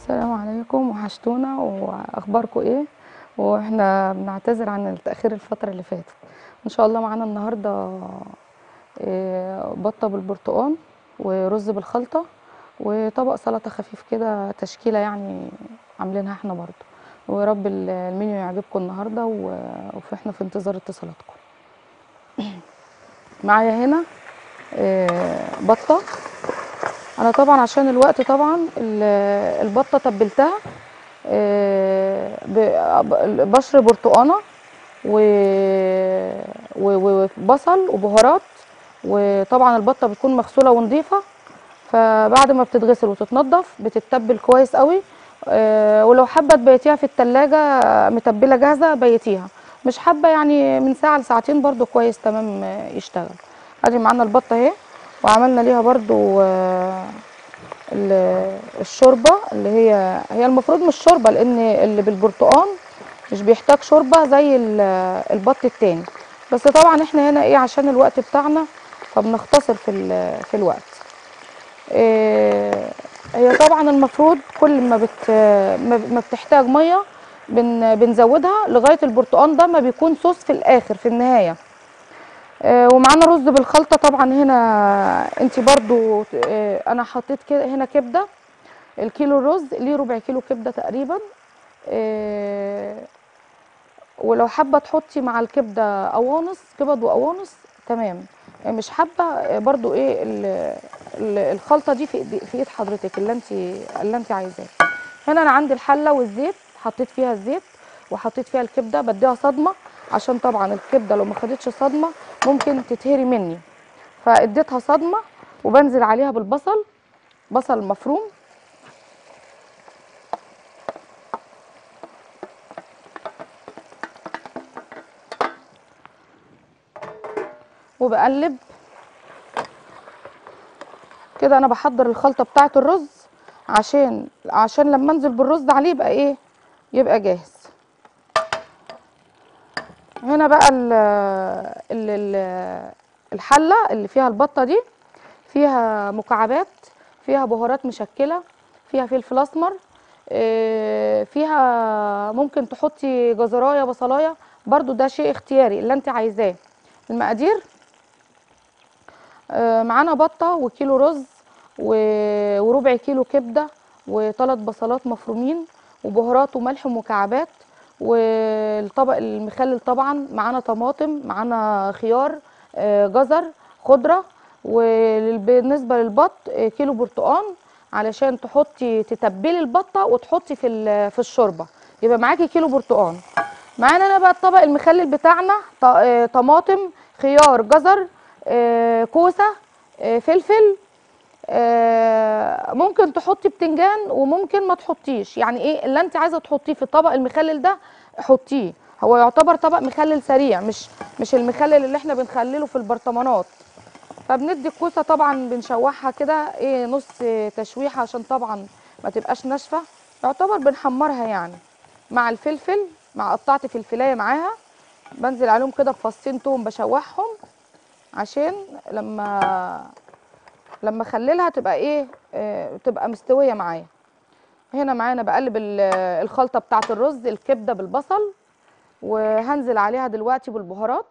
السلام عليكم وحشتونا واخباركم ايه واحنا بنعتذر عن التاخير الفتره اللي فاتت ان شاء الله معانا النهارده إيه، بطه بالبرتقال ورز بالخلطه وطبق سلطه خفيف كده تشكيله يعني عاملينها احنا برضه ويا رب ال- المنيو يعجبكم النهارده و- واحنا في انتظار اتصالاتكم معايا هنا إيه، بطه انا طبعا عشان الوقت طبعا ال- البطه تبلتها آه، ب- ب- بشر برتقانه و- و- وبصل وبهارات وطبعا البطه بتكون مغسوله ونظيفه فبعد ما بتتغسل وتتنضف بتتبل كويس قوي آه، ولو حابه تبيتيها في التلاجة متبله جاهزه بيتيها مش حابه يعني من ساعه لساعتين برضو كويس تمام آه، يشتغل ادي معانا البطه اهي وعملنا ليها برضو آه، ال- الشوربه اللي هي هي المفروض مش شوربه لان اللي بالبرتقال مش بيحتاج شوربه زي ال- البط التاني بس طبعا احنا هنا ايه عشان الوقت بتاعنا فبنختصر في ال- في الوقت إيه، هي طبعا المفروض كل ما بت ما ما بتحتاج ميه بن بنزودها لغايه البرتقال ده ما بيكون صوص في الاخر في النهايه آه، ومعانا رز بالخلطه طبعا هنا انت برضو آه، انا حطيت كده هنا كبده الكيلو الرز ليه ربع كيلو كبده تقريبا آه، ولو حابه تحطي مع الكبده قوانص كبد وقوانص تمام آه، مش حابه آه، برضو ايه ال- ال- الخلطه دي في إيدي- في ايد حضرتك اللي انت اللي انت عايزاه هنا انا عندي الحله والزيت حطيت فيها الزيت وحطيت فيها الكبده بديها صدمه عشان طبعا الكبده لو ما خدتش صدمه ممكن تتهري مني فاديتها صدمه وبنزل عليها بالبصل بصل مفروم وبقلب كده انا بحضر الخلطه بتاعه الرز عشان عشان لما انزل بالرز عليه يبقى ايه يبقى جاهز هنا بقى ال ال ال الحله اللي فيها البطه دي فيها مكعبات فيها بهارات مشكله فيها فلفل اسمر إيه، فيها ممكن تحطي جزرايه بصلايه برضو ده شيء اختياري اللي انت عايزاه المقادير آه، معانا بطه وكيلو رز و- وربع كيلو كبده وثلاث بصلات مفرومين وبهارات وملح ومكعبات والطبق المخلل طبعا معانا طماطم معانا خيار آه، جزر خضره وبالنسبه للبط آه، كيلو برتقان علشان تحطي تتبلي البطه وتحطي في ال- في الشوربه يبقى معاكي كيلو برتقان معانا انا بقى الطبق المخلل بتاعنا ط- آه، طماطم خيار جزر آه، كوسه آه، فلفل آه، ممكن تحطي بتنجان وممكن ما تحطيش يعني ايه اللي انت عايزه تحطيه في الطبق المخلل ده حطيه هو يعتبر طبق مخلل سريع مش مش المخلل اللي احنا بنخلله في البرطمانات فبندي الكوسه طبعا بنشوحها كده ايه نص تشويحه عشان طبعا ما تبقاش ناشفه يعتبر بنحمرها يعني مع الفلفل مع قطعت فلفلايه معاها بنزل عليهم كده بفصين توم بشوحهم عشان لما لما اخللها تبقى ايه آه تبقى مستويه معايا هنا معانا بقلب ال- الخلطه بتاعه الرز الكبده بالبصل وهنزل عليها دلوقتي بالبهارات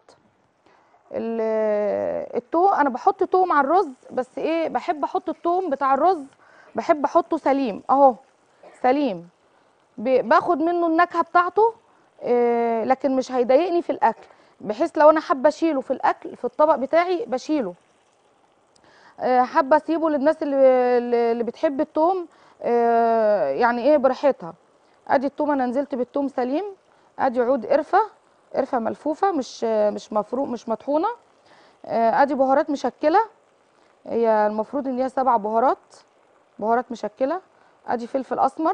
ال- التوم انا بحط توم على الرز بس ايه بحب احط التوم بتاع الرز بحب احطه سليم اهو سليم ب- باخد منه النكهه بتاعته آه، لكن مش هيضايقني في الاكل بحيث لو انا حابه اشيله في الاكل في الطبق بتاعي بشيله آه، حابه اسيبه للناس اللي اللي اللي بتحب التوم آه، يعني ايه براحتها ادي التوم انا نزلت بالتوم سليم ادي عود قرفه قرفه ملفوفه مش آه، مش مفروق مش مطحونه آه، ادي بهارات مشكله هي المفروض ان هي سبع بهارات بهارات مشكله ادي فلفل اسمر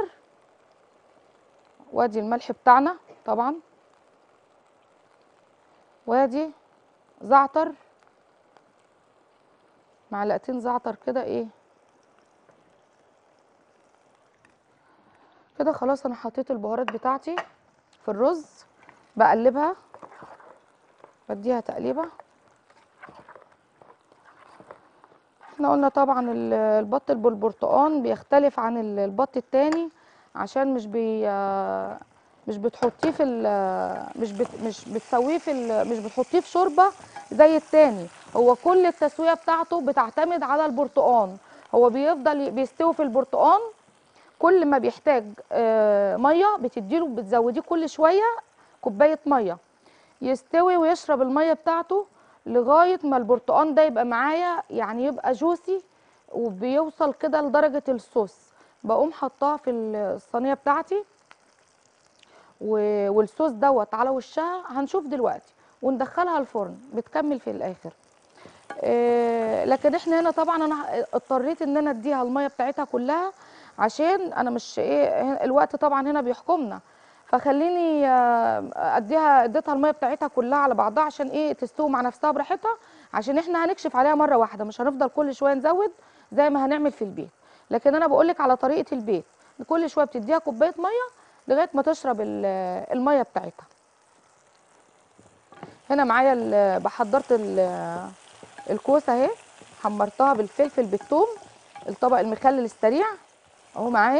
وادي الملح بتاعنا طبعا وادي زعتر معلقتين زعتر كده ايه كده خلاص انا حطيت البهارات بتاعتي في الرز بقلبها بديها تقليبه احنا قلنا طبعا ال- البط بالبرتقان بيختلف عن ال- البط التاني عشان مش بي آه، مش بتحطيه في ال- مش بت مش بتسويه في ال- مش بتحطيه في شوربه زي التاني هو كل التسويه بتاعته بتعتمد على البرتقان هو بيفضل ي- بيستوي في البرتقان كل ما بيحتاج آه، ميه بتديله بتزوديه كل شويه كوبايه ميه يستوي ويشرب الميه بتاعته لغايه ما البرتقان ده يبقى معايا يعني يبقى جوسي وبيوصل كده لدرجه الصوص بقوم حطاها في الصينيه بتاعتي و- والصوص دوت على وشها هنشوف دلوقتي وندخلها الفرن بتكمل في الاخر آه، لكن احنا هنا طبعا انا اضطريت ان انا اديها الميه بتاعتها كلها عشان انا مش ايه هنا- الوقت طبعا هنا بيحكمنا فخليني آه، اديها اديتها الميه بتاعتها كلها على بعضها عشان ايه تستوي مع نفسها براحتها عشان احنا هنكشف عليها مره واحده مش هنفضل كل شويه نزود زي ما هنعمل في البيت لكن انا بقولك على طريقه البيت كل شويه بتديها كوبايه ميه لغايه ما تشرب ال- الميه بتاعتها هنا معايا ال- بحضرت ال- الكوسه اهي حمرتها بالفلفل بالثوم الطبق المخلل السريع اهو معايا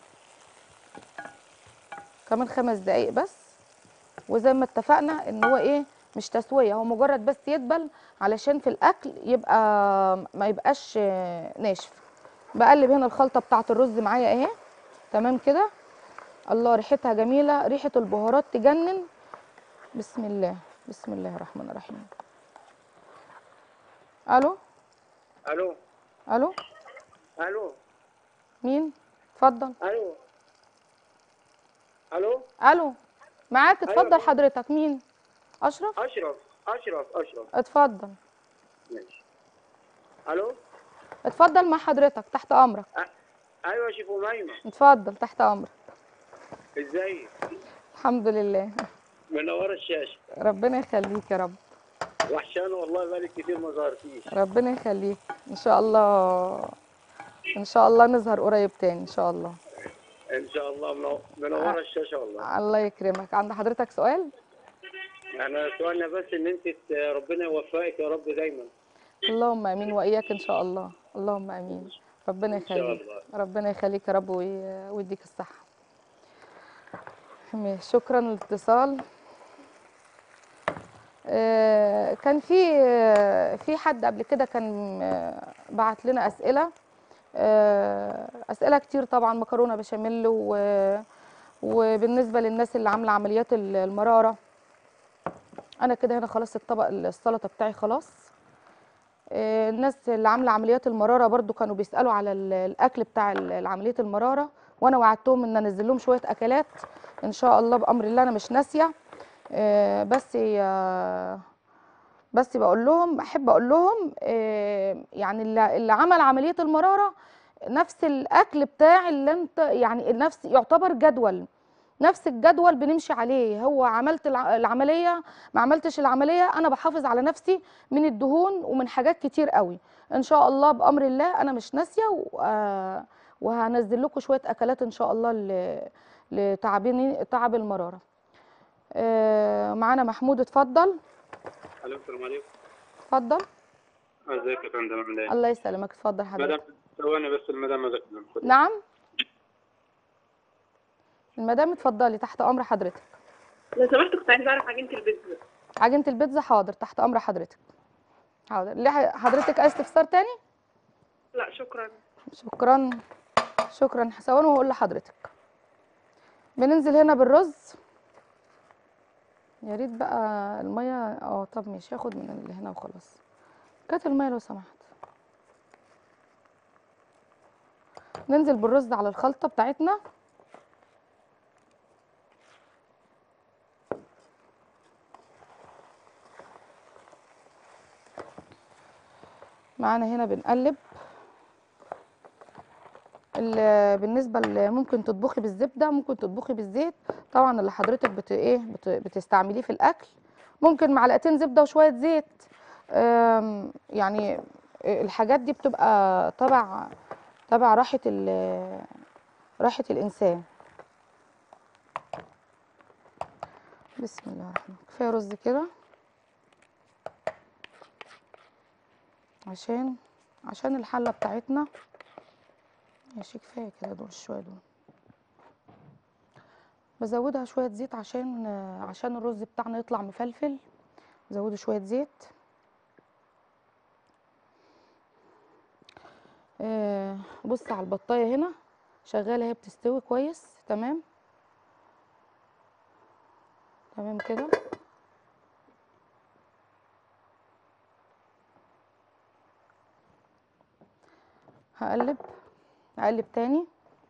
كمان خمس دقايق بس وزي ما اتفقنا ان هو ايه مش تسويه هو مجرد بس يدبل علشان في الاكل يبقى ما يبقاش آه، ناشف بقلب هنا الخلطه بتاعه الرز معايا اهي تمام كده الله ريحتها جميله ريحه البهارات تجنن بسم الله بسم الله الرحمن الرحيم الو الو الو الو مين اتفضل الو الو الو معاك أيوة. اتفضل حضرتك مين اشرف اشرف اشرف اشرف اتفضل ماشي الو اتفضل مع حضرتك تحت امرك أ- ايوه يا شيف اميمه اتفضل تحت امرك ازيك الحمد لله منوره الشاشه ربنا يخليك يا رب وحشانه والله بقالك كتير ما ظهرتيش ربنا يخليك ان شاء الله ان شاء الله نظهر قريب تاني ان شاء الله ان شاء الله منو- منوره الشاشه والله الله يكرمك عند حضرتك سؤال انا سؤالنا بس ان انت ت- ربنا يوفقك يا رب دايما اللهم امين واياك ان شاء الله اللهم امين ربنا إن شاء يخليك الله. ربنا يخليك يا رب وي- ويديك الصحه ماشي، شكرا للاتصال آه، كان في آه، في حد قبل كده كان آه، بعت لنا اسئله آه، اسئله كتير طبعا مكرونه بشاميل و- وبالنسبه للناس اللي عامله عمليات ال- المراره انا كده هنا خلاص الطبق السلطه بتاعي خلاص آه، الناس اللي عامله عمليات المراره برضو كانوا بيسالوا على ال- الاكل بتاع ال- عمليه المراره وانا وعدتهم ان انزل لهم شويه اكلات ان شاء الله بامر الله انا مش ناسيه آه، بس آه، بس بقول لهم احب اقول لهم آه، يعني اللي اللي عمل عمليه المراره نفس الاكل بتاع اللي انت يعني نفس يعتبر جدول نفس الجدول بنمشي عليه هو عملت الع- العمليه ما عملتش العمليه انا بحافظ على نفسي من الدهون ومن حاجات كتير قوي ان شاء الله بامر الله انا مش ناسيه و- آه، وهنزل لكم شويه اكلات ان شاء الله ل- لتعبين تعب المراره آه، معانا محمود اتفضل الو السلام عليكم اتفضل ازيك يا فندم عامل ايه؟ الله يسلمك اتفضل حضرتك مدام ثواني بس المدام عايز اكلم خد. نعم المدام اتفضلي تحت امر حضرتك لو سمحت كنت عايزه اعرف عجينه البيتزا عجينه البيتزا حاضر تحت امر حضرتك حاضر ليه حضرتك عايز تفسر تاني لا شكرا شكرا شكرا ثواني وهقول لحضرتك بننزل هنا بالرز يا ريت بقى الميه اه طب ماشي هاخد من اللي هنا وخلاص كانت الميه لو سمحت ننزل بالرز على الخلطه بتاعتنا معانا هنا بنقلب ال- بالنسبه اللي ممكن تطبخي بالزبده ممكن تطبخي بالزيت طبعا اللي حضرتك بت ايه بت بتستعمليه في الاكل ممكن معلقتين زبده وشويه زيت أم، يعني الحاجات دي بتبقى تبع تبع راحه ال- راحه الانسان بسم الله الرحمن الرحيم كفايه رز كده عشان عشان الحله بتاعتنا ماشي كفايه كده دول شويه دول بزودها شويه زيت عشان آه، عشان الرز بتاعنا يطلع مفلفل زودوا شويه زيت آه، بص على البطايه هنا شغاله هي بتستوي كويس تمام تمام كده هقلب اقلب تاني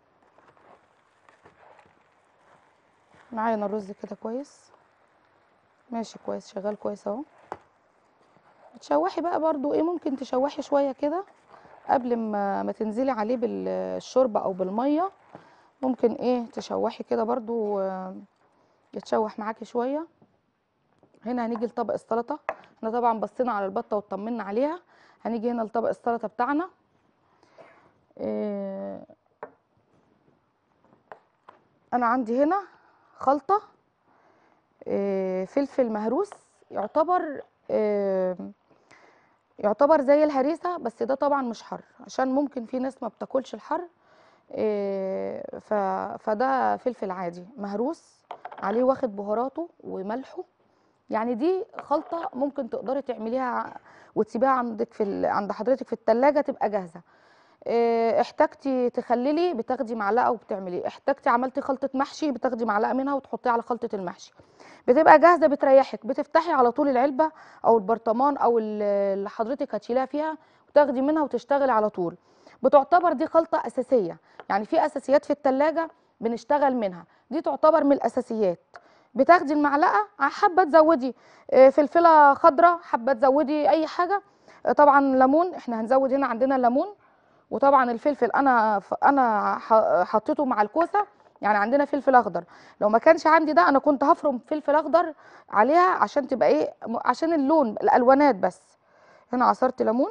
معايا انا الرز كده كويس ماشي كويس شغال كويس اهو تشوحي بقى برضو ايه ممكن تشوحي شويه كده قبل ما ما تنزلي عليه بالشوربه او بالميه ممكن ايه تشوحي كده برضو آه، يتشوح معاكي شويه هنا هنيجي لطبق السلطه احنا طبعا بصينا على البطه واطمنا عليها هنيجي هنا لطبق السلطه بتاعنا إيه، انا عندي هنا خلطه إيه، فلفل مهروس يعتبر إيه، يعتبر زي الهريسه بس ده طبعا مش حر عشان ممكن في ناس ما بتاكلش الحر إيه، ف... فده فلفل عادي مهروس عليه واخد بهاراته وملحه يعني دي خلطه ممكن تقدري تعمليها وتسيبيها عندك في ال... عند حضرتك في التلاجة تبقى جاهزه إيه، احتاجتي تخللي بتاخدي معلقه وبتعملي احتاجتي عملتي خلطه محشي بتاخدي معلقه منها وتحطيها على خلطه المحشي بتبقى جاهزه بتريحك بتفتحي على طول العلبه او البرطمان او ال- اللي حضرتك هتشيلها فيها وتاخدي منها وتشتغلي على طول بتعتبر دي خلطه اساسيه يعني في اساسيات في التلاجة بنشتغل منها دي تعتبر من الاساسيات بتاخدي المعلقه حابه تزودي آه، فلفله خضراء حابه تزودي اي حاجه آه، طبعا ليمون احنا هنزود هنا عندنا ليمون وطبعا الفلفل انا ف- انا ح- حطيته مع الكوسه يعني عندنا فلفل اخضر لو ما كانش عندي ده انا كنت هفرم فلفل اخضر عليها عشان تبقى ايه م- عشان اللون الالوانات بس هنا عصرت ليمون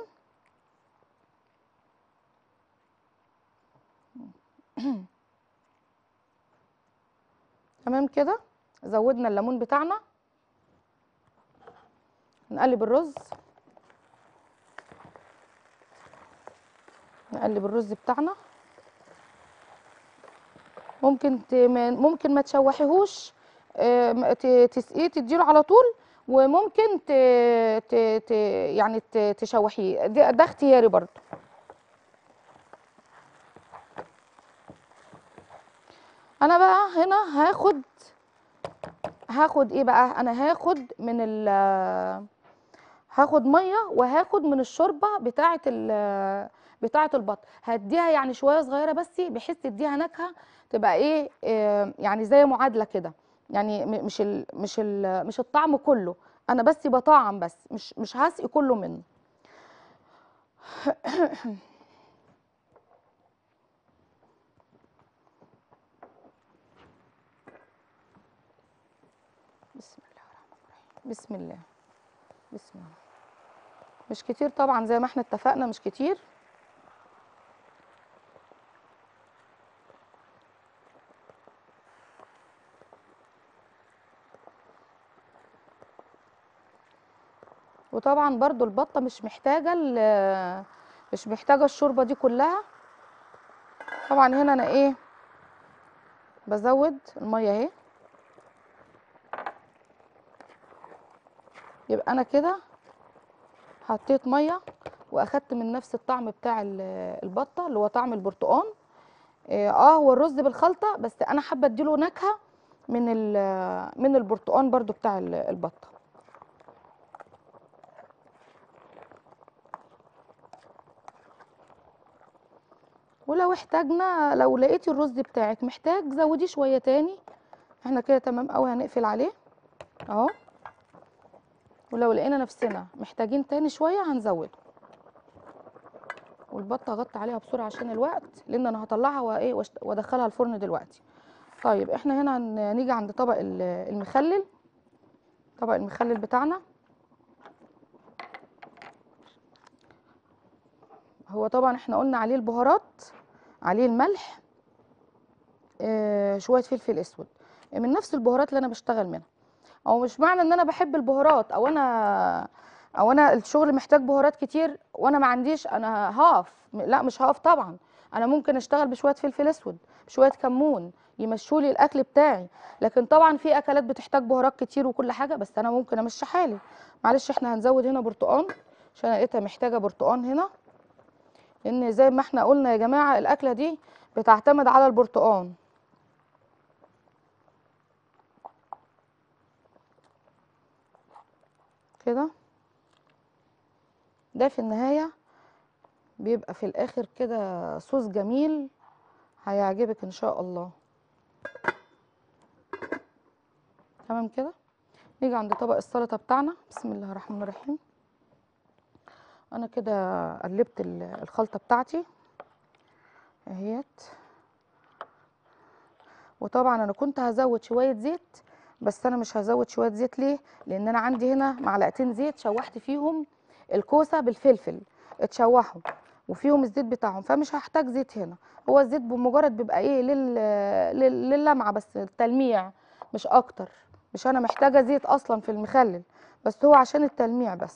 تمام كده زودنا الليمون بتاعنا نقلب الرز نقلب الرز بتاعنا ممكن ت... ما- ممكن ما تشوحيهوش آه، م- ت- تسقيه تديله على طول وممكن ت... ت... ت... يعني ت... تشوحيه ده, ده اختياري برضو انا بقى هنا هاخد هاخد ايه بقى انا هاخد من ال هاخد ميه وهاخد من الشوربه بتاعه ال بتاعه البط هديها يعني شويه صغيره بس بحيث تديها نكهه تبقى ايه آه، يعني زي معادله كده يعني م- مش ال مش ال مش الطعم كله انا بس بطعم بس مش مش هسقي كله منه بسم الله الرحمن الرحيم بسم الله بسم الله مش كتير طبعا زي ما احنا اتفقنا مش كتير وطبعا برضو البطة مش محتاجة ال- مش محتاجة الشوربة دي كلها طبعا هنا انا ايه بزود المية اهي يبقى انا كده حطيت ميه واخدت من نفس الطعم بتاع ال- البطه اللي هو طعم البرتقال اه آه، هو الرز بالخلطه بس انا حابه اديله نكهه من ال- من البرتقال برضو بتاع ال- البطه ولو احتاجنا لو لقيتي الرز بتاعك محتاج زوديه شويه تاني احنا كده تمام قوي هنقفل عليه اهو ولو لقينا نفسنا محتاجين تاني شويه هنزوده والبطه اغطي عليها بسرعه عشان الوقت لان انا هطلعها وايه واشت- وادخلها الفرن دلوقتي طيب احنا هنا هن- نيجي عند طبق ال- المخلل طبق المخلل بتاعنا هو طبعا احنا قلنا عليه البهارات عليه الملح آه شويه فلفل اسود من نفس البهارات اللي انا بشتغل منها او مش معنى ان انا بحب البهارات او انا او انا الشغل محتاج بهارات كتير وانا ما عنديش انا هقف لا مش هقف طبعا انا ممكن اشتغل بشويه فلفل اسود بشويه كمون يمشوا لي الاكل بتاعي لكن طبعا في اكلات بتحتاج بهارات كتير وكل حاجه بس انا ممكن امشي حالي معلش احنا هنزود هنا برتقان عشان أنا لقيتها محتاجه برتقان هنا لان زي ما احنا قلنا يا جماعه الاكله دي بتعتمد على البرتقان كده ده في النهايه بيبقى في الاخر كده صوص جميل هيعجبك ان شاء الله تمام كده نيجي عند طبق السلطه بتاعنا بسم الله الرحمن الرحيم انا كده قلبت ال- الخلطه بتاعتي اهيت وطبعا انا كنت هزود شويه زيت بس انا مش هزود شويه زيت ليه لان انا عندي هنا معلقتين زيت شوحت فيهم الكوسه بالفلفل اتشوحوا وفيهم الزيت بتاعهم فمش هحتاج زيت هنا هو الزيت بمجرد بيبقى ايه لل... لل... للمعه بس التلميع مش اكتر مش انا محتاجه زيت اصلا في المخلل بس هو عشان التلميع بس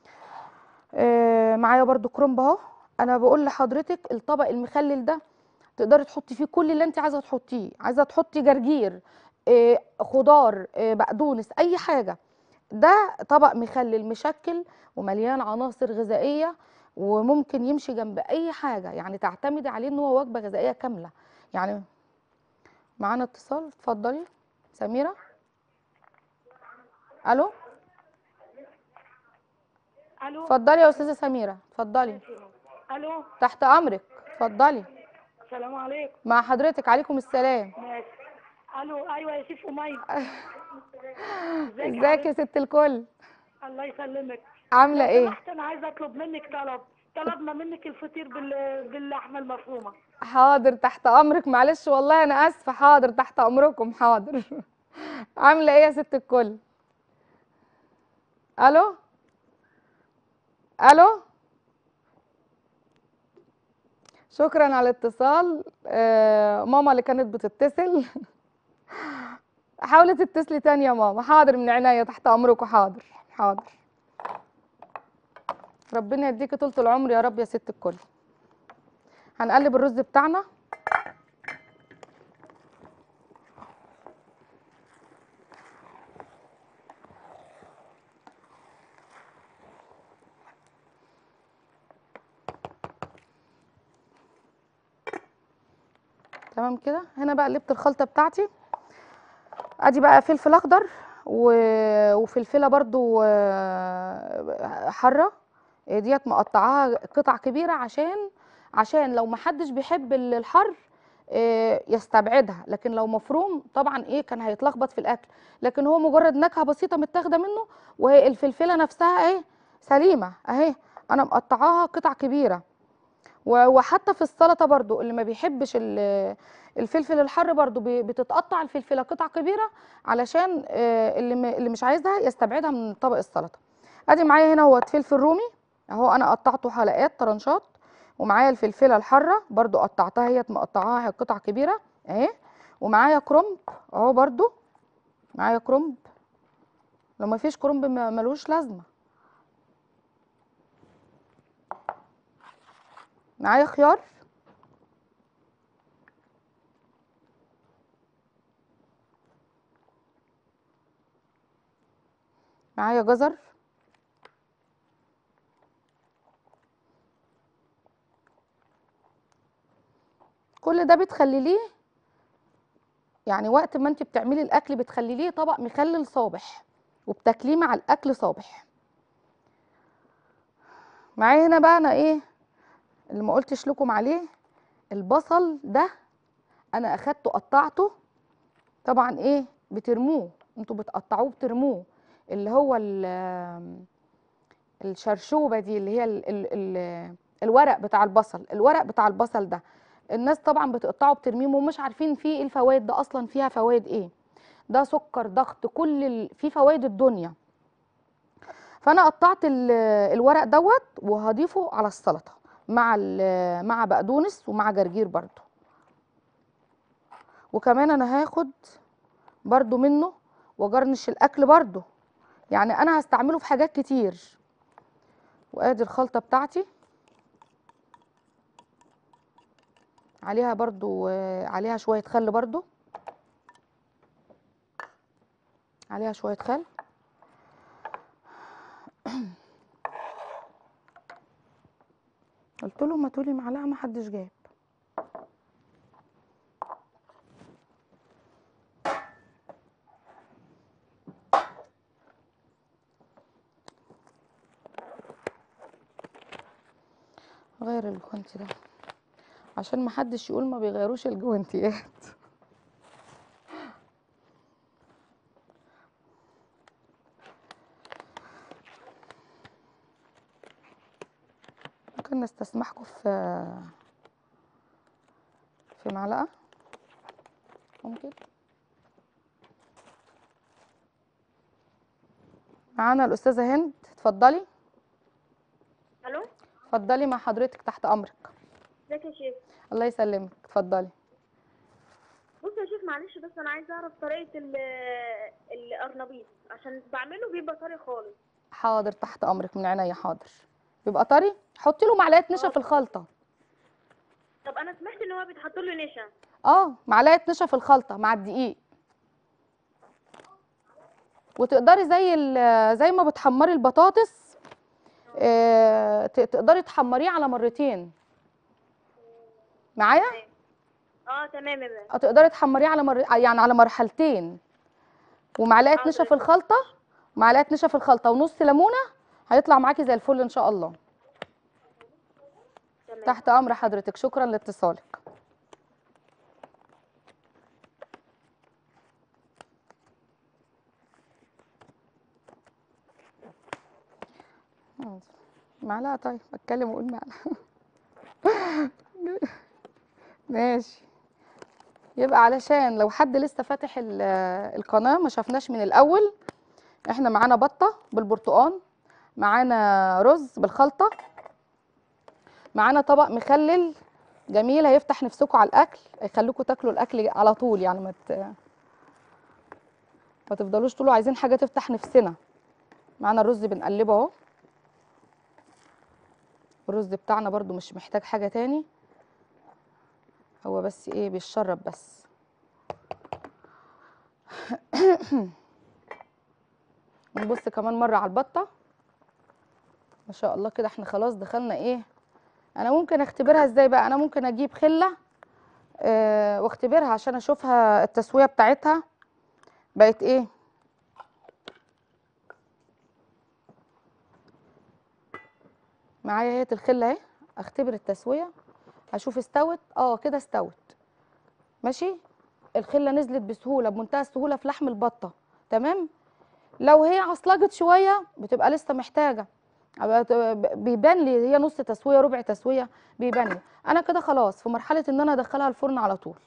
آه معايا برضو كرنب اهو انا بقول لحضرتك الطبق المخلل ده تقدري تحطي فيه كل اللي انت عايزه تحطيه عايزه تحطي جرجير آه خضار آه بقدونس اي حاجه ده طبق مخلل مشكل ومليان عناصر غذائيه وممكن يمشي جنب اي حاجه يعني تعتمدي عليه ان هو وجبه غذائيه كامله يعني معانا اتصال اتفضلي سميره الو الو اتفضلي يا استاذه سميره اتفضلي الو تحت امرك اتفضلي السلام عليكم مع حضرتك عليكم السلام ماشي الو ايوه يا سيف امية ازيك يا ست الكل الله يسلمك عامله لو ايه سمحت انا عايزه اطلب منك طلب طلبنا منك الفطير بال... باللحمه المفرومه حاضر تحت امرك معلش والله انا اسفه حاضر تحت امركم حاضر عامله ايه يا ست الكل الو الو شكرا على الاتصال آه ماما اللي كانت بتتصل حاولي تتصلي تاني يا ماما حاضر من عينيا تحت امركم حاضر حاضر ربنا يديكي طولة العمر يا رب يا ست الكل هنقلب الرز بتاعنا تمام كده هنا بقى قلبت الخلطه بتاعتي ادي بقى فلفل اخضر و... وفلفله برضو آه، حاره ديت مقطعاها قطع كبيره عشان عشان لو محدش بيحب ال- الحر آه، يستبعدها لكن لو مفروم طبعا ايه كان هيتلخبط في الاكل لكن هو مجرد نكهه بسيطه متاخده منه وهي الفلفله نفسها اهي سليمه اهي انا مقطعاها قطع كبيره و- وحتى في السلطه برضو اللي ما بيحبش ال- الفلفل الحر برضو بي- بتتقطع الفلفله قطع كبيره علشان آه، اللي م- اللي مش عايزها يستبعدها من طبق السلطه ادي معايا هنا هو فلفل رومي اهو انا قطعته حلقات طرنشات ومعايا الفلفله الحاره برضو قطعتها هي مقطعاها قطع كبيره اهي ومعايا كرنب اهو برضو معايا كرنب لو ما فيش كرنب ما- ملوش لازمه معايا خيار معايا جزر كل ده بتخلليه يعني وقت ما انت بتعملي الاكل بتخلليه طبق مخلل صابح وبتاكليه مع الاكل صابح معايا هنا بقى انا ايه اللي ما قلتش لكم عليه البصل ده انا اخدته قطعته طبعا ايه بترموه انتوا بتقطعوه بترموه اللي هو ال- الشرشوبه دي اللي هي ال ال ال الورق بتاع البصل الورق بتاع البصل ده الناس طبعا بتقطعه بترميه ومش عارفين فيه ايه الفوائد ده اصلا فيها فوائد ايه ده سكر ضغط كل ال... فيه فوائد الدنيا فانا قطعت ال- الورق دوت وهضيفه على السلطه مع ال- مع بقدونس ومع جرجير برضو وكمان انا هاخد برضو منه وجرنش الاكل برضو يعني انا هستعمله في حاجات كتير وادي الخلطه بتاعتي عليها برضو آه، عليها شويه خل برضو عليها شويه خل قلت له ما تقولي معلقه ما حدش جاب غير الجوانتي ده عشان ما حدش يقول ما بيغيروش الجوانتيات ممكن نستسمحكم في في معلقة ممكن معانا الأستاذة هند اتفضلي الو اتفضلي مع حضرتك تحت أمرك ازيك يا شيف الله يسلمك اتفضلي بص يا شيف معلش بس انا عايزه اعرف طريقه ال القرنبيط عشان بعمله بيبقى طري خالص حاضر تحت امرك من عينيا حاضر بيبقى طري حطي له معلقه نشا في الخلطه طب انا سمعت ان هو بيتحط له نشا اه معلقه نشا في الخلطه مع الدقيق وتقدري زي ال- زي ما بتحمري البطاطس آه، ت- تقدري تحمريه على مرتين معايا اه تمام يا باشا آه، تقدري تحمريه على مر... يعني على مرحلتين ومعلقه نشا في الخلطه معلقه نشا في الخلطه ونص ليمونه هيطلع معاكي زي الفل ان شاء الله تمام تحت امر حضرتك شكرا لاتصالك حاضر. معلقه طيب اتكلم واقول معلقه ماشي يبقى علشان لو حد لسه فاتح ال- القناه ما شافناش من الاول احنا معانا بطه بالبرتقال معانا رز بالخلطه معانا طبق مخلل جميل هيفتح نفسكم على الاكل هيخليكم تاكلوا الاكل على طول يعني ما ت... ما تفضلوش تقولوا عايزين حاجه تفتح نفسنا معانا الرز بنقلبه اهو الرز بتاعنا برضو مش محتاج حاجه تاني هو بس ايه بيتشرب بس نبص كمان مره على البطه ما شاء الله كده احنا خلاص دخلنا ايه انا ممكن اختبرها ازاي بقى انا ممكن اجيب خله اه واختبرها عشان اشوفها التسويه بتاعتها بقت ايه معايا اهي الخله اهي اختبر التسويه اشوف استوت اه كده استوت ماشي الخله نزلت بسهوله بمنتهى السهوله في لحم البطه تمام لو هي عصلجت شويه بتبقى لسه محتاجه أبقى- بيبان لي هي نص تسويه ربع تسويه بيبان لي انا كده خلاص في مرحله ان انا ادخلها الفرن على طول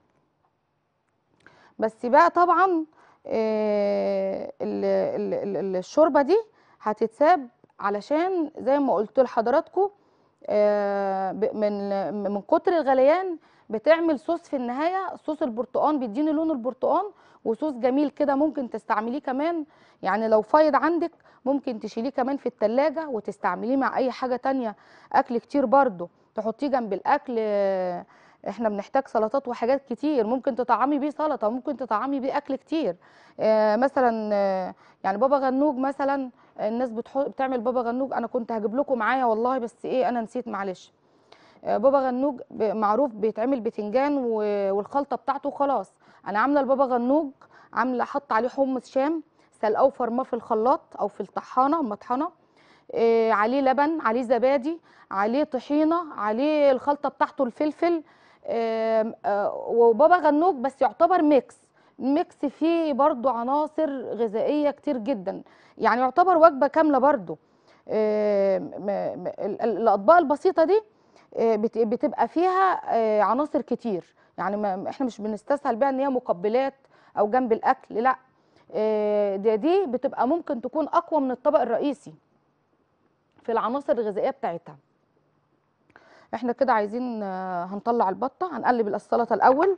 بس بقى طبعا آه، ال- ال- ال- ال- الشوربه دي هتتساب علشان زي ما قلت لحضراتكم آه، ب- من من كتر الغليان بتعمل صوص في النهايه صوص البرتقال بيديني لون البرتقال وصوص جميل كده ممكن تستعمليه كمان يعني لو فايض عندك ممكن تشيليه كمان في التلاجة وتستعمليه مع اي حاجة تانية اكل كتير برضو تحطيه جنب الاكل آه، احنا بنحتاج سلطات وحاجات كتير ممكن تطعمي بيه سلطة ممكن تطعمي بيه اكل كتير آه، مثلا آه، يعني بابا غنوج مثلا الناس بتحط بتعمل بابا غنوج انا كنت هجيب لكم معايا والله بس ايه انا نسيت معلش آه، بابا غنوج ب- معروف بيتعمل بتنجان و- والخلطه بتاعته خلاص انا عامله البابا غنوج عامله حط عليه حمص شام سلقاه وفرماه في الخلاط او في الطحانه المطحنه آه، عليه لبن عليه زبادي عليه طحينه عليه الخلطه بتاعته الفلفل آم، آه، وبابا غنوج بس يعتبر ميكس ميكس فيه برضو عناصر غذائيه كتير جدا يعني يعتبر وجبه كامله برضو آم، م- م- ال- ال- الاطباق البسيطه دي آه، بت- بتبقى فيها آه، عناصر كتير يعني ما احنا مش بنستسهل بيها ان هي مقبلات او جنب الاكل لا آه، دي دي بتبقى ممكن تكون اقوى من الطبق الرئيسي في العناصر الغذائيه بتاعتها احنا كده عايزين آه، هنطلع البطه هنقلب السلطه الاول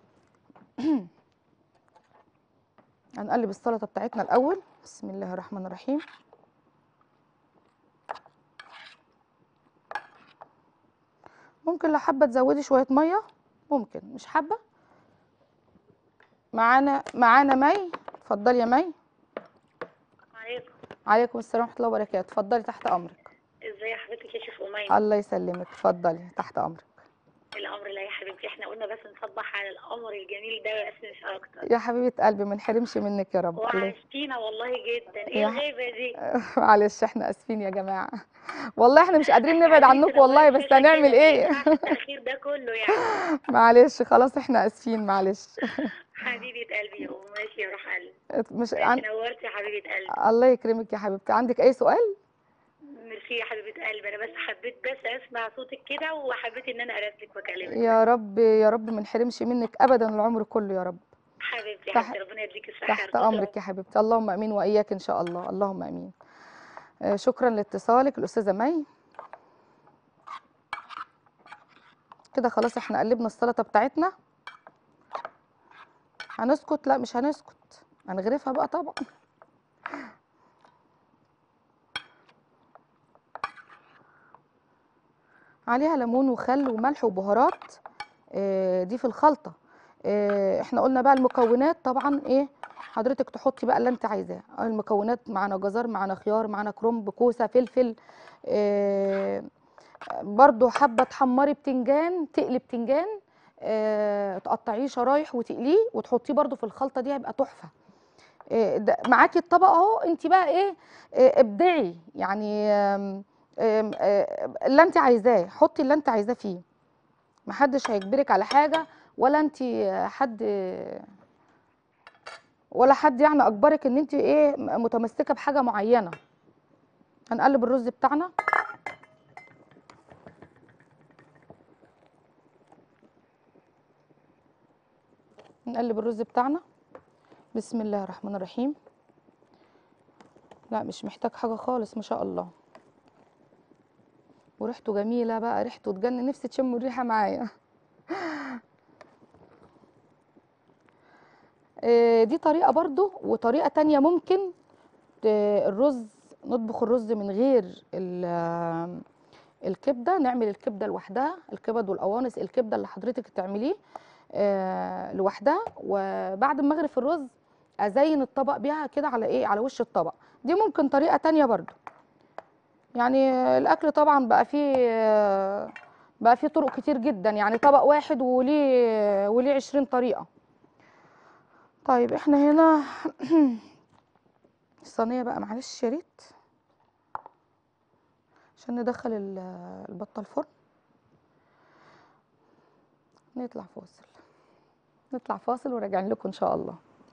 هنقلب السلطه بتاعتنا الاول بسم الله الرحمن الرحيم ممكن لو حابه تزودي شويه ميه ممكن مش حابه معانا معانا مي اتفضلي يا مي عليكم عليكم السلام ورحمه الله وبركاته اتفضلي تحت امرك ازاي حضرتك يا شيخ أميمة الله يسلمك اتفضلي تحت امرك الأمر لا يا حبيبتي احنا قلنا بس نصبح على القمر الجميل ده بس مش أكتر يا حبيبه قلبي ما نحرمش منك يا رب الله وعشتينا والله جدا ايه يا- الغيبة دي معلش احنا اسفين يا جماعه والله احنا مش قادرين نبعد عنكم والله بس هنعمل ايه التأخير ده كله يعني معلش خلاص احنا اسفين معلش حبيبة قلبي يا أم ماشي يا روح قلبي مش عن... نورتي يا حبيبة قلبي الله يكرمك يا حبيبتي عندك اي سؤال ميرسي يا حبيبة قلبي أنا بس حبيت بس أسمع صوتك كده وحبيت إن أنا أراسلك وأكلمك يا رب يا رب ما نحرمش منك ابدا العمر كله يا رب حبيبتي يا تحت- حبيبتي ربنا يديك الصحة تحت والقدرة. امرك يا حبيبتي اللهم امين واياك ان شاء الله اللهم امين آه، شكرا لاتصالك الاستاذه مي كده خلاص احنا قلبنا السلطه بتاعتنا هنسكت لا مش هنسكت هنغرفها بقى طبعا عليها ليمون وخل وملح وبهارات آه، دي في الخلطه آه، احنا قلنا بقى المكونات طبعا ايه حضرتك تحطي بقى اللي انت عايزاه المكونات معانا جزر معانا خيار معانا كرنب كوسه فلفل آه، برضو حابه تحمري بتنجان تقلي بتنجان آه، تقطعيه شرايح وتقليه وتحطيه برضو في الخلطه دي هيبقى تحفه آه، ده- معاكي الطبق اهو انت بقى ايه آه، ابدعي يعني آم، آم، آه، اللي انت عايزاه حطي اللي انت عايزاه فيه محدش هيجبرك على حاجه ولا انت حد ولا حد يعني اجبرك ان انت ايه متمسكه بحاجه معينه هنقلب الرز بتاعنا نقلب الرز بتاعنا بسم الله الرحمن الرحيم لا مش محتاج حاجه خالص ما شاء الله وريحته جميله بقى ريحته تجنن نفسي تشم الريحه معايا آه، دي طريقة برضو وطريقة تانية ممكن ت- الرز نطبخ الرز من غير ال- آه، الكبدة نعمل الكبدة لوحدها الكبد والقوانص الكبدة اللي حضرتك تعمليه آه، لوحدها وبعد ما اغرف الرز ازين الطبق بيها كده على ايه على وش الطبق دي ممكن طريقة تانية برضو يعني آه، الاكل طبعا بقى فيه آه، بقى فيه طرق كتير جدا يعني طبق واحد وليه وليه 20 طريقة طيب احنا هنا الصينية بقى معلش يا ريت عشان ندخل ال- البطة الفرن نطلع فاصل نطلع فاصل وراجعين لكم ان شاء الله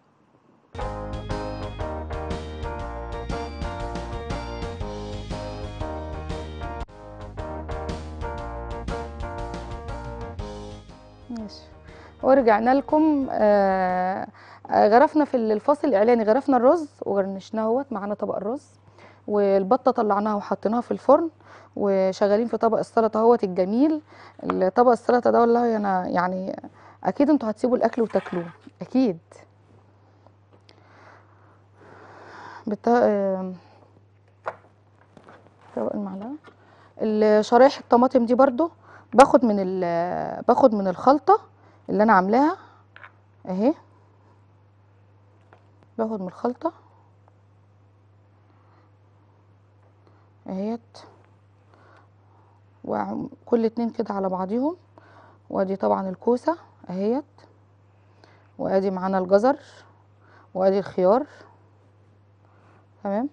ماشي ورجعنا لكم آه آه، غرفنا في الفاصل الاعلاني غرفنا الرز وغرنشناه اهوت معانا طبق الرز والبطه طلعناها وحطيناها في الفرن وشغالين في طبق السلطه اهوت الجميل طبق السلطه ده والله انا يعني اكيد انتوا هتسيبوا الاكل وتاكلوه اكيد بتا... آه، طبق المعلقه الشرايح الطماطم دي برضو باخد من ال... باخد من الخلطه اللي انا عاملاها اهي باخد من الخلطة اهيت وكل اتنين كده على بعضيهم وادي طبعا الكوسة اهيت وادي معانا الجزر وادي الخيار تمام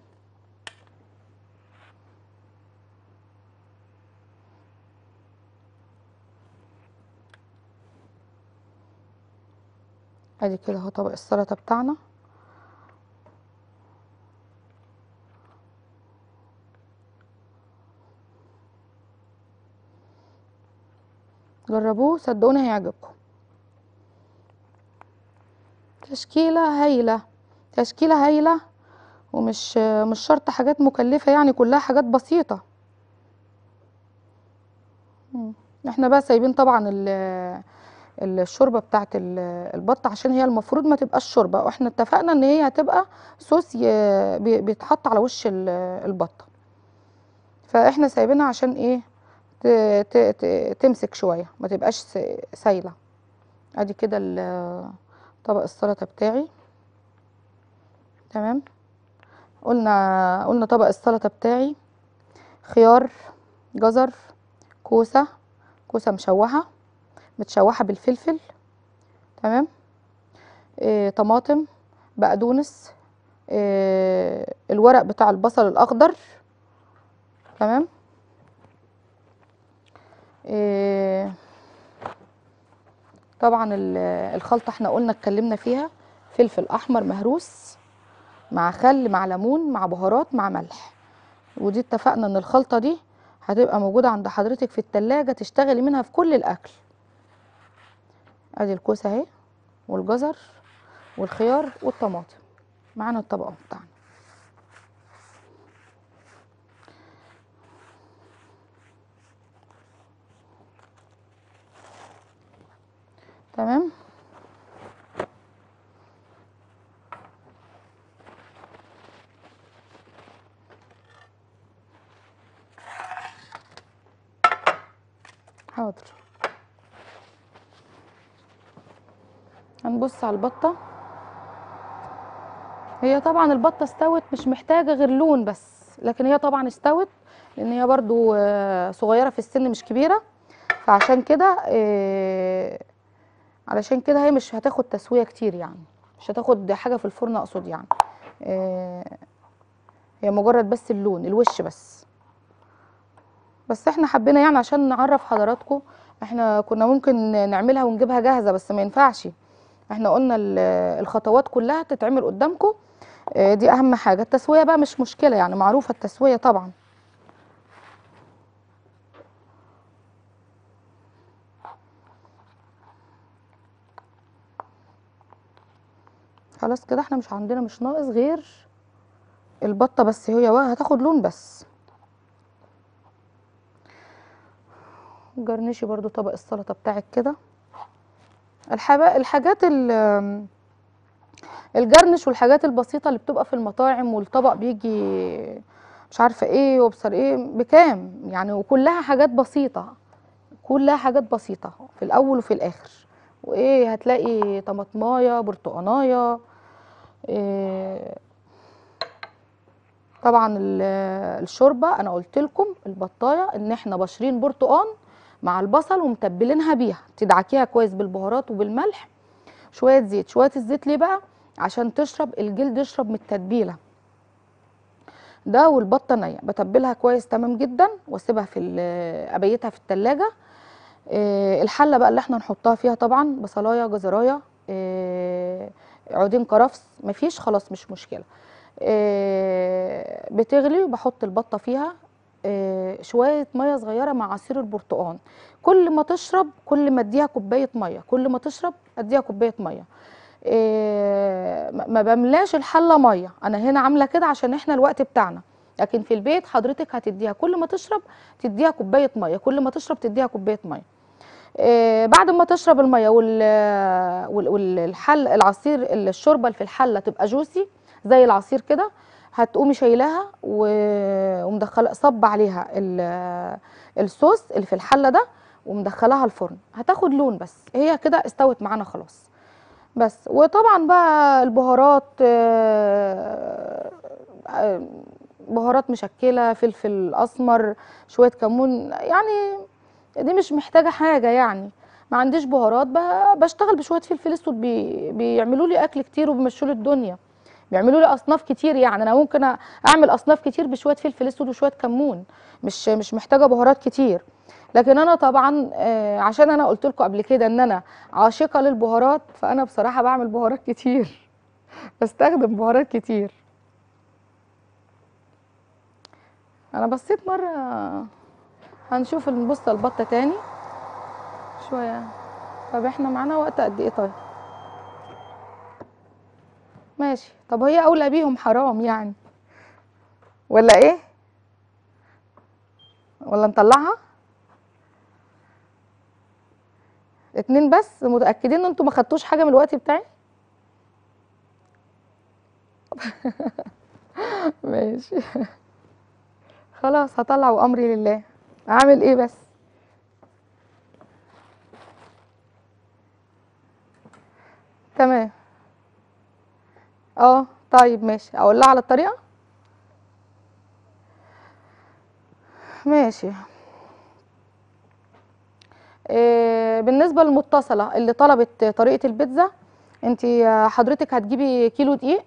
ادي كده اهو طبق السلطة بتاعنا جربوه صدقوني هيعجبكم تشكيلة هايلة تشكيلة هايلة ومش مش شرط حاجات مكلفة يعني كلها حاجات بسيطة مم. احنا بقى سايبين طبعا ال- الشوربة بتاعت ال- البط عشان هي المفروض ما تبقاش شوربة واحنا اتفقنا ان هي هتبقى صوص ي- بي- بيتحط على وش ال- البطة فاحنا سايبينها عشان ايه ت- ت- ت- تمسك شوية ما تبقاش س- سايلة ادي كده ال- طبق السلطه بتاعي تمام قلنا قلنا طبق السلطه بتاعي خيار جزر كوسه كوسه مشوحه متشوحه بالفلفل تمام إيه طماطم بقدونس إيه الورق بتاع البصل الاخضر تمام إيه طبعا ال- الخلطه احنا قلنا اتكلمنا فيها فلفل احمر مهروس مع خل مع ليمون مع بهارات مع ملح ودي اتفقنا ان الخلطه دي هتبقى موجوده عند حضرتك في التلاجة تشتغلي منها في كل الاكل ادي الكوسه اهي والجزر والخيار والطماطم معانا الطبق أهو بتاعنا تمام حاضر هنبص على البطة هي طبعا البطة استوت مش محتاجة غير لون بس لكن هي طبعا استوت لان هي برضو آه، صغيرة في السن مش كبيرة فعشان كده آه، علشان كده هي مش هتاخد تسوية كتير يعني مش هتاخد حاجة في الفرن اقصد يعني آه، هي مجرد بس اللون الوش بس بس احنا حبينا يعني عشان نعرف حضراتكم احنا كنا ممكن نعملها ونجيبها جاهزة بس ما ينفعش احنا قلنا ال- الخطوات كلها تتعمل قدامكم اه، دي اهم حاجة التسوية بقى مش مشكلة يعني معروفة التسوية طبعا خلاص كده احنا مش عندنا مش ناقص غير البطة بس هي وا- هتاخد لون بس جرنشي برضو طبق السلطة بتاعك كده الحاجات الحاجات ال- الجرنش والحاجات البسيطة اللي بتبقى في المطاعم والطبق بيجي مش عارفة ايه وبصر ايه بكام يعني وكلها حاجات بسيطة كلها حاجات بسيطة في الأول وفي الآخر وايه هتلاقي طماطماية برتقاناية إيه طبعا ال- الشوربة أنا قلت لكم البطاية إن احنا بشرين برتقان مع البصل ومتبلينها بيها تدعكيها كويس بالبهارات وبالملح شويه زيت شويه الزيت ليه بقى عشان تشرب الجلد يشرب من التتبيله ده والبطه نيه بتبلها كويس تمام جدا واسيبها في ال- ابيتها في التلاجة آه، الحله بقى اللي احنا نحطها فيها طبعا بصلايه جزرايه آه، عودين كرفس مفيش خلاص مش مشكله آه، بتغلي وبحط البطه فيها آه، شويه ميه صغيره مع عصير البرتقال كل ما تشرب كل ما اديها كوبايه ميه كل ما تشرب اديها كوبايه ميه إيه ما ما بملاش الحله ميه انا هنا عامله كده عشان احنا الوقت بتاعنا لكن في البيت حضرتك هتديها كل ما تشرب تديها كوبايه ميه كل ما تشرب تديها كوبايه ميه إيه بعد ما تشرب الميه وال وال- والحل العصير الشوربه اللي في الحله تبقى جوسي زي العصير كده هتقومي شايلاها و- ومدخله صب عليها ال- الصوص اللي في الحله ده ومدخلاها الفرن هتاخد لون بس هي كده استوت معانا خلاص بس وطبعا بقى البهارات آه، آه، بهارات مشكله فلفل اسمر شويه كمون يعني دي مش محتاجه حاجه يعني ما عنديش بهارات ب- بشتغل بشويه فلفل اسود بي بيعملوا لي اكل كتير وبيمشوا لي الدنيا بيعملوا لي اصناف كتير يعني انا ممكن أ- اعمل اصناف كتير بشويه فلفل اسود وشويه كمون مش مش محتاجه بهارات كتير لكن انا طبعا آه، عشان انا قلت لكم قبل كده ان انا عاشقه للبهارات فانا بصراحه بعمل بهارات كتير بستخدم بهارات كتير انا بصيت مره هنشوف نبص البطه تاني شويه طب احنا معانا وقت قد ايه طيب ماشي طب هي اولى بيهم حرام يعني ولا ايه ولا نطلعها اتنين بس متاكدين ان انتوا ما خدتوش حاجه من الوقت بتاعي ماشي خلاص هطلع وامري لله اعمل ايه بس تمام اه طيب ماشي اقول لها على الطريقه ماشي إيه بالنسبه للمتصله اللي طلبت طريقه البيتزا انت حضرتك هتجيبي كيلو دقيق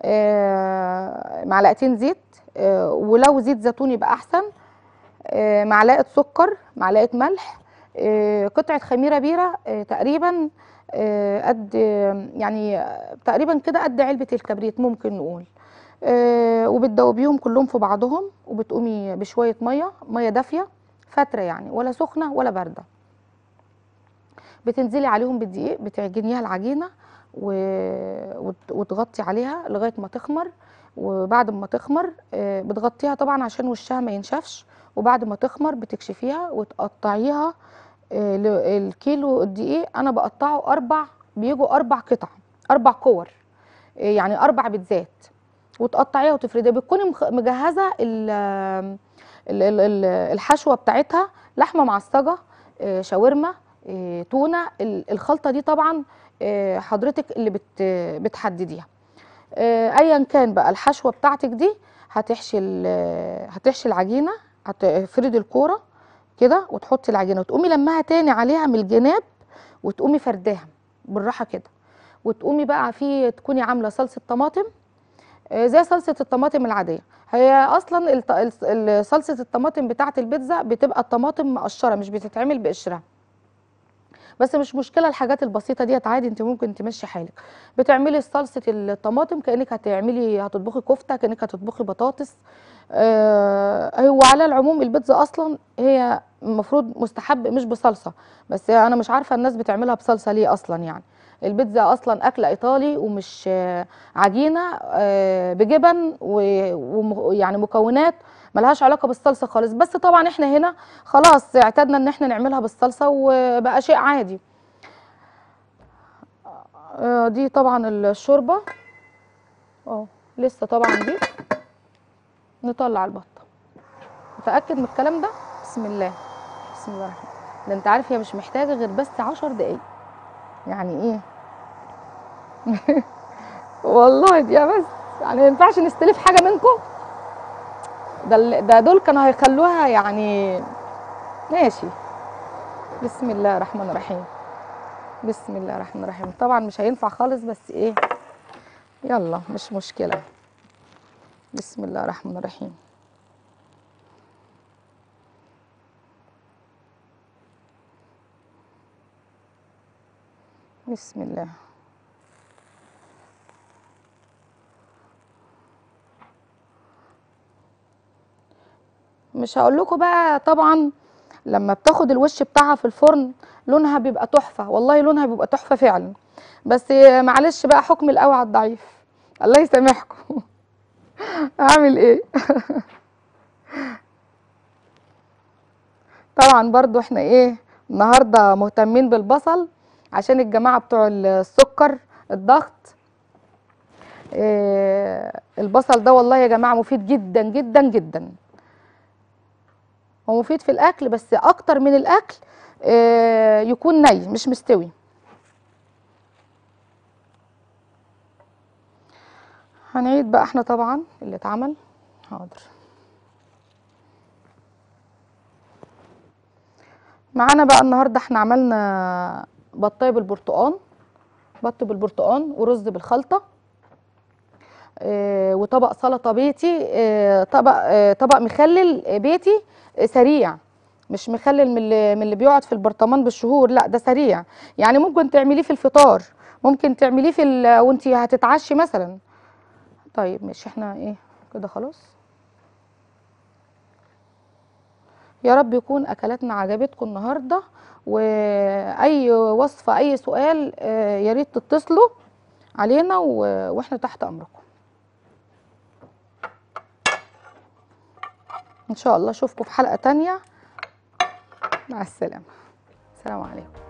إيه معلقتين زيت إيه ولو زيت زيتون يبقى احسن إيه معلقه سكر معلقه ملح إيه قطعه خميره بيره إيه تقريبا إيه قد يعني تقريبا كده قد علبه الكبريت ممكن نقول آه، وبتدوبيهم كلهم في بعضهم وبتقومي بشويه ميه ميه دافيه فتره يعني ولا سخنه ولا بارده بتنزلي عليهم بالدقيق بتعجنيها العجينه و... وت- وتغطي عليها لغايه ما تخمر وبعد ما تخمر آه، بتغطيها طبعا عشان وشها ما ينشفش وبعد ما تخمر بتكشفيها وتقطعيها آه، ل- الكيلو الدقيق انا بقطعه اربع بيجوا اربع قطع اربع كور آه، يعني اربع بيتزات وتقطعيها وتفرديها بتكوني مخ- مجهزه ال- ال- ال- ال- الحشوه بتاعتها لحمه معصجه آه، شاورما آه، تونه ال- الخلطه دي طبعا آه، حضرتك اللي بت بتحدديها آه، ايا كان بقى الحشوه بتاعتك دي هتحشي ال- هتحشي العجينه هتفردي الكوره كده وتحطي العجينه وتقومي لمها تاني عليها من الجناب وتقومي فرداها بالراحه كده وتقومي بقى في تكوني عامله صلصه طماطم آه، زي صلصه الطماطم العاديه هي اصلا الط- الص- ال- صلصه الطماطم بتاعه البيتزا بتبقى الطماطم مقشره مش بتتعمل بقشرها بس مش مشكله الحاجات البسيطه ديت عادي انت ممكن تمشي حالك بتعملي صلصه الطماطم كانك هتعملي هتطبخي كفته كانك هتطبخي بطاطس آه هو على العموم البيتزا اصلا هي المفروض مستحب مش بصلصه بس انا مش عارفه الناس بتعملها بصلصه ليه اصلا يعني البيتزا اصلا اكله ايطالي ومش آه، عجينه آه، بجبن ويعني مكونات ملهاش علاقه بالصلصه خالص بس طبعا احنا هنا خلاص اعتدنا ان احنا نعملها بالصلصه وبقى شيء عادي آه، دي طبعا الشوربه اه لسه طبعا دي نطلع البطه متاكد من الكلام ده بسم الله بسم الله الرحمن الرحيم. ده انت عارف هي مش محتاجه غير بس عشر دقايق يعني ايه والله دي بس يعني ما ينفعش نستلف حاجه منكم ده ال- ده دول كانوا هيخلوها يعني ماشي بسم الله الرحمن الرحيم بسم الله الرحمن الرحيم طبعا مش هينفع خالص بس ايه يلا مش مشكله بسم الله الرحمن الرحيم بسم الله مش هقول لكم بقى طبعا لما بتاخد الوش بتاعها في الفرن لونها بيبقى تحفه والله لونها بيبقى تحفه فعلا بس معلش بقى حكم القوي على الضعيف الله يسامحكم اعمل ايه طبعا برضو احنا ايه النهارده مهتمين بالبصل عشان الجماعه بتوع السكر الضغط إيه البصل ده والله يا جماعه مفيد جدا جدا جدا هو مفيد في الاكل بس اكتر من الاكل إيه يكون ني مش مستوي هنعيد بقى احنا طبعا اللي اتعمل حاضر معانا بقى النهارده احنا عملنا بطايه بالبرتقال بط بالبرتقال ورز بالخلطه اه وطبق سلطه بيتي اه طبق اه طبق مخلل بيتي اه سريع مش مخلل من اللي, من اللي بيقعد في البرطمان بالشهور لا ده سريع يعني ممكن تعمليه في الفطار ممكن تعمليه في ال- وانت هتتعشي مثلا طيب مش احنا ايه كده خلاص يا رب يكون اكلاتنا عجبتكم النهارده واي وصفه اي سؤال آه، يا ريت تتصلوا علينا و- واحنا تحت امركم ان شاء الله اشوفكم في حلقه تانية مع السلامه السلام عليكم